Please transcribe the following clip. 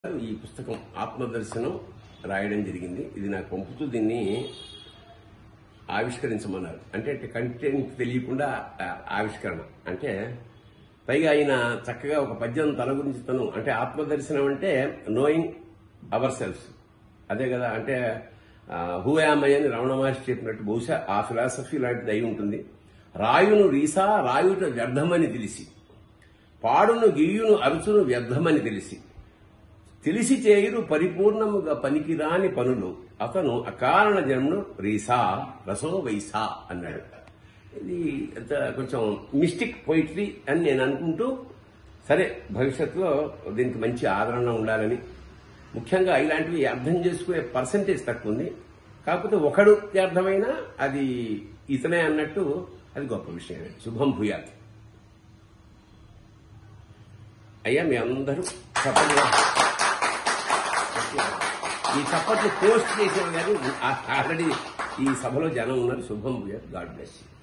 ఈ పుస్తకం ఆత్మదర్శనం రాయడం జరిగింది ఇది నాకు పంపుతూ దీన్ని ఆవిష్కరించమన్నారు అంటే కంటెంట్ తెలియకుండా ఆ, ఆవిష్కరణ అంటే పైగా ఆయన చక్కగా ఒక పద్యం తన గురించి తను అంటే ఆత్మదర్శనం అంటే నోయింగ్ అవర్ సెల్ఫ్ అదే కదా అంటే హూ యామై అని రమణ మహర్షి చెప్పినట్టు బహుశా ఆ ఫిలాసఫీ లాంటిది అయి ఉంటుంది రాయును రీసా రాయుట వ్యర్థమని తెలిసి పాడును గీయును అరుచును వ్యర్థమని తెలిసి తెలిసి చేయురు పరిపూర్ణముగా పనికిరాని పనులు అతను అకారణ జన్మను రీసా రసో వైసా అన్నాడు ఇది అంత కొంచెం మిస్టిక్ పోయిట్రీ అని నేను అనుకుంటూ సరే భవిష్యత్తులో దీనికి మంచి ఆదరణ ఉండాలని ముఖ్యంగా ఇలాంటివి అర్థం చేసుకునే పర్సంటేజ్ తక్కువ ఉంది కాకపోతే ఒకడు అర్థమైనా అది ఇతనే అన్నట్టు అది గొప్ప విషయమే శుభం భూయాత్ అయ్యా మీ అందరూ చప్పట్లు ఈ చప్పట్లు పోస్ట్ చేసిన కానీ ఆల్రెడీ ఈ సభలో జనం ఉన్నారు శుభం భూయాత్ గాడ్ బ్లెస్ యూ